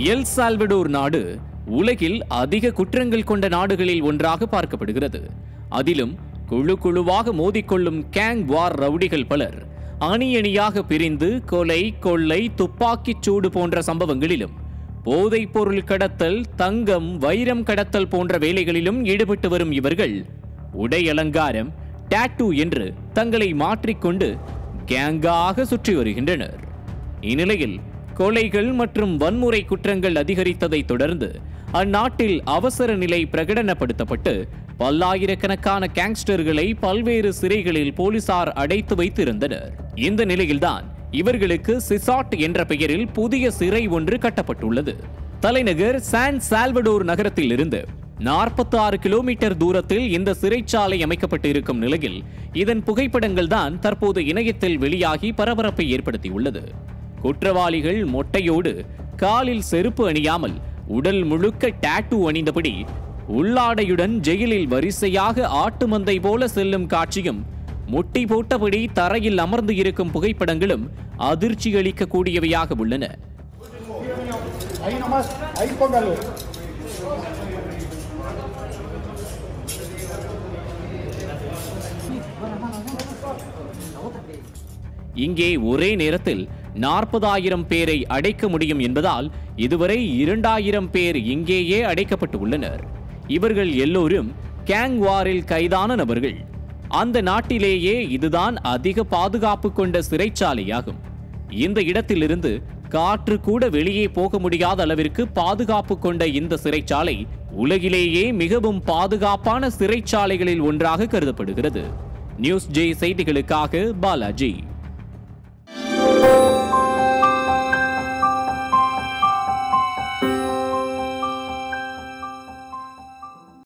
El Salvador நாடு உலகில் அதிக குற்றங்கள் கொண்ட நாடுகளில் ஒன்றாக பார்க்கப்படுகிறது அதிலும் குழு குழுவாக மோதிக்கொள்ளும் கேங் வார் ரவுடிகள் பலர் அணி அணியாக பிரிந்து கொலை கொள்ளை துப்பாக்கிச் சூடு போன்ற சம்பவங்களிலும் போதைப் பொருள் கடத்தல் தங்கம் வைரம் கடத்தல் போன்ற வேலைகளிலும் ஈடுபட்டு வரும் இவர்கள் உடை அலங்காரம் டாட்டூ என்று தங்களை மாற்றிக்கொண்டு கேங்காக சுற்றி வருகின்றனர் இந்நிலையில் கொலைகள் மற்றும் வன்முறை குற்றங்கள் அதிகரித்ததை தொடர்ந்து அந்நாட்டில் அவசர நிலை பிரகடனப்படுத்தப்பட்டு பல்லாயிரக்கணக்கான கேங்ஸ்டர்களை பல்வேறு சிறைகளில் போலீசார் அடைத்து வைத்திருந்தனர் இந்த நிலையில்தான் இவர்களுக்கு சிசாட் என்ற பெயரில் புதிய சிறை ஒன்று கட்டப்பட்டுள்ளது தலைநகர் சான் சால்வடோர் நகரத்தில் இருந்து நாற்பத்தி ஆறு கிலோமீட்டர் தூரத்தில் இந்த சிறைச்சாலை அமைக்கப்பட்டு இருக்கும் நிலையில் இதன் புகைப்படங்கள் தான் தற்போது இணையத்தில் வெளியாகி பரபரப்பை ஏற்படுத்தியுள்ளது குற்றவாளிகள் மொட்டையோடு காலில் செருப்பு அணியாமல் உடல் முழுக்க டாட்டூ அணிந்தபடி உள்ளாடையுடன் ஜெயிலில் வரிசையாக ஆட்டு மந்தை போல செல்லும் காட்சியும் முட்டி போட்டபடி தரையில் அமர்ந்து இருக்கும் புகைப்படங்களும் அதிர்ச்சி அளிக்கக்கூடியவையாக உள்ளன Ahí nomás, ahí póngalo. இங்கே ஒரே நேரத்தில் நாற்பதாயிரம் பேரை அடைக்க முடியும் என்பதால் இதுவரை இரண்டாயிரம் பேர் இங்கேயே அடைக்கப்பட்டு உள்ளனர் இவர்கள் எல்லோரும் கேங் வாரில் கைதான நபர்கள் அந்த நாட்டிலேயே இதுதான் அதிக பாதுகாப்பு கொண்ட சிறைச்சாலையாகும் இந்த இடத்திலிருந்து காற்று கூட வெளியே போக முடியாத அளவிற்கு பாதுகாப்பு கொண்ட இந்த சிறைச்சாலை உலகிலேயே மிகவும் பாதுகாப்பான சிறைச்சாலைகளில் ஒன்றாக கருதப்படுகிறது நியூஸ் ஜே செய்திகளுக்காக பாலாஜி